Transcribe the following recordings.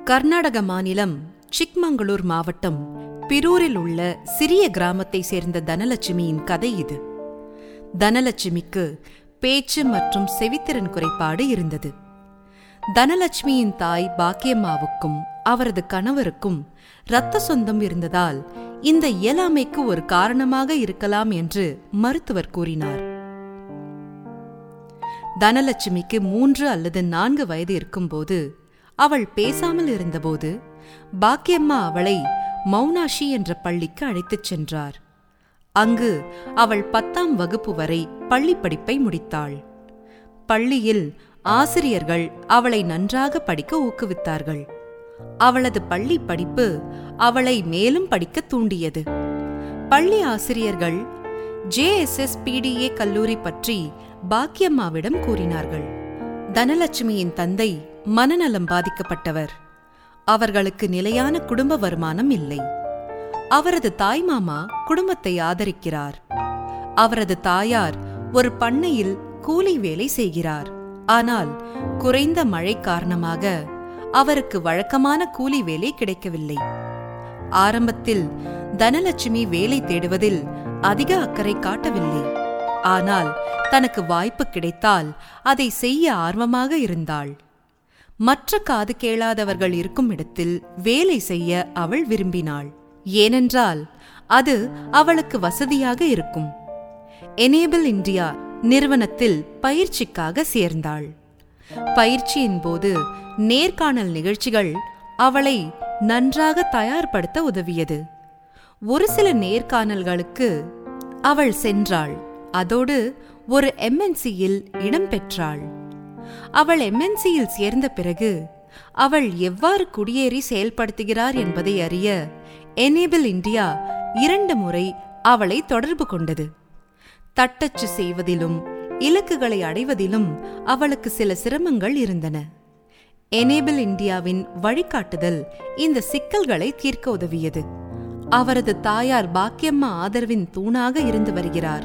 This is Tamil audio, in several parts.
கர்நாடக மாநிலம் சிக்மங்களூர் மாவட்டம் பிரூரில் உள்ள சிறிய கிராமத்தை சேர்ந்த தனலட்சுமியின் கதை இது தனலட்சுமிக்கு பேச்சு மற்றும் செவித்திறன் குறைபாடு இருந்தது தனலட்சுமியின் தாய் பாக்கியம்மாவுக்கும் அவரது கணவருக்கும் இரத்த சொந்தம் இருந்ததால் இந்த இயலாமைக்கு ஒரு காரணமாக இருக்கலாம் என்று மருத்துவர் கூறினார் தனலட்சுமிக்கு மூன்று அல்லது நான்கு வயது இருக்கும்போது அவள் பேசாமல் இருந்தபோது பாக்கியம்மா அவளை மௌனாஷி என்ற பள்ளிக்கு அழைத்துச் சென்றார் அங்கு அவள் பத்தாம் வகுப்பு வரை பள்ளி படிப்பை முடித்தாள் பள்ளியில் ஆசிரியர்கள் அவளை நன்றாக படிக்க ஊக்குவித்தார்கள் அவளது பள்ளி படிப்பு அவளை மேலும் படிக்க தூண்டியது பள்ளி ஆசிரியர்கள் ஜேஎஸ்எஸ் பிடிஏ கல்லூரி பற்றி பாக்கியம்மாவிடம் கூறினார்கள் தனலட்சுமியின் தந்தை மனநலம் பாதிக்கப்பட்டவர் அவர்களுக்கு நிலையான குடும்ப வருமானம் இல்லை அவரது தாய்மாமா குடும்பத்தை ஆதரிக்கிறார் அவரது தாயார் ஒரு பண்ணையில் கூலி வேலை செய்கிறார் ஆனால் குறைந்த மழை காரணமாக அவருக்கு வழக்கமான கூலி வேலை கிடைக்கவில்லை ஆரம்பத்தில் தனலட்சுமி வேலை தேடுவதில் அதிக அக்கறை காட்டவில்லை ஆனால் தனக்கு வாய்ப்பு கிடைத்தால் அதை செய்ய ஆர்வமாக இருந்தாள் மற்ற காது கேளாதவர்கள் இருக்கும் இடத்தில் வேலை செய்ய அவள் விரும்பினாள் ஏனென்றால் அது அவளுக்கு வசதியாக இருக்கும் எனேபிள் இந்தியா நிறுவனத்தில் பயிற்சிக்காக சேர்ந்தாள் பயிற்சியின் போது நேர்காணல் நிகழ்ச்சிகள் அவளை நன்றாக தயார்படுத்த உதவியது ஒரு சில நேர்காணல்களுக்கு அவள் சென்றாள் அதோடு ஒரு எம்என்சியில் இடம் பெற்றாள் அவள் எம்என்சியில் சேர்ந்த பிறகு அவள் எவ்வாறு குடியேறி செயல்படுத்துகிறார் என்பதை அறிய எனேபிள் இந்தியா இரண்டு முறை அவளை தொடர்பு கொண்டது தட்டச்சு செய்வதிலும் இலக்குகளை அடைவதிலும் அவளுக்கு சில சிரமங்கள் இருந்தன எனேபிள் இந்தியாவின் வழிகாட்டுதல் இந்த சிக்கல்களை தீர்க்க உதவியது அவரது தாயார் பாக்கியம்மா ஆதரவின் தூணாக இருந்து வருகிறார்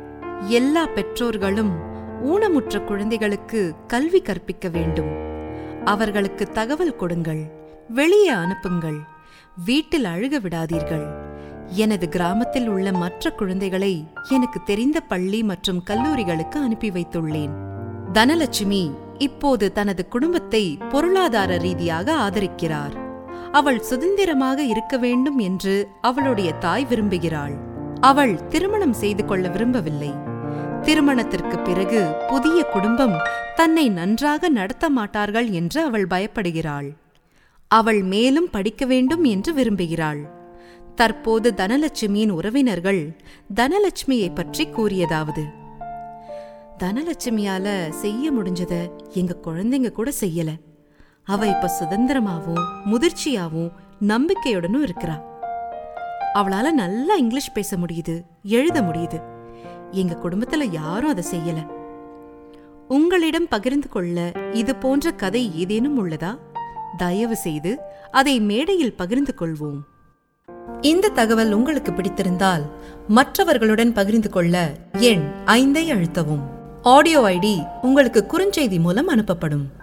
எல்லா பெற்றோர்களும் ஊனமுற்ற குழந்தைகளுக்கு கல்வி கற்பிக்க வேண்டும் அவர்களுக்கு தகவல் கொடுங்கள் வெளியே அனுப்புங்கள் வீட்டில் அழுக விடாதீர்கள் எனது கிராமத்தில் உள்ள மற்ற குழந்தைகளை எனக்கு தெரிந்த பள்ளி மற்றும் கல்லூரிகளுக்கு அனுப்பி வைத்துள்ளேன் தனலட்சுமி இப்போது தனது குடும்பத்தை பொருளாதார ரீதியாக ஆதரிக்கிறார் அவள் சுதந்திரமாக இருக்க வேண்டும் என்று அவளுடைய தாய் விரும்புகிறாள் அவள் திருமணம் செய்து கொள்ள விரும்பவில்லை திருமணத்திற்கு பிறகு புதிய குடும்பம் தன்னை நன்றாக நடத்த மாட்டார்கள் என்று அவள் பயப்படுகிறாள் அவள் மேலும் படிக்க வேண்டும் என்று விரும்புகிறாள் தற்போது தனலட்சுமியின் உறவினர்கள் தனலட்சுமியை பற்றி கூறியதாவது தனலட்சுமியால செய்ய முடிஞ்சத எங்க குழந்தைங்க கூட செய்யல அவ இப்ப சுதந்திரமாவும் முதிர்ச்சியாவும் நம்பிக்கையுடனும் இருக்கிறா அவளால நல்லா இங்கிலீஷ் பேச முடியுது எழுத முடியுது எங்க குடும்பத்துல யாரும் அதை செய்யல உங்களிடம் பகிர்ந்து கொள்ள இது போன்ற கதை ஏதேனும் உள்ளதா தயவு செய்து அதை மேடையில் பகிர்ந்து கொள்வோம் இந்த தகவல் உங்களுக்கு பிடித்திருந்தால் மற்றவர்களுடன் பகிர்ந்து கொள்ள எண் ஐந்தை அழுத்தவும் ஆடியோ ஐடி உங்களுக்கு குறுஞ்செய்தி மூலம் அனுப்பப்படும்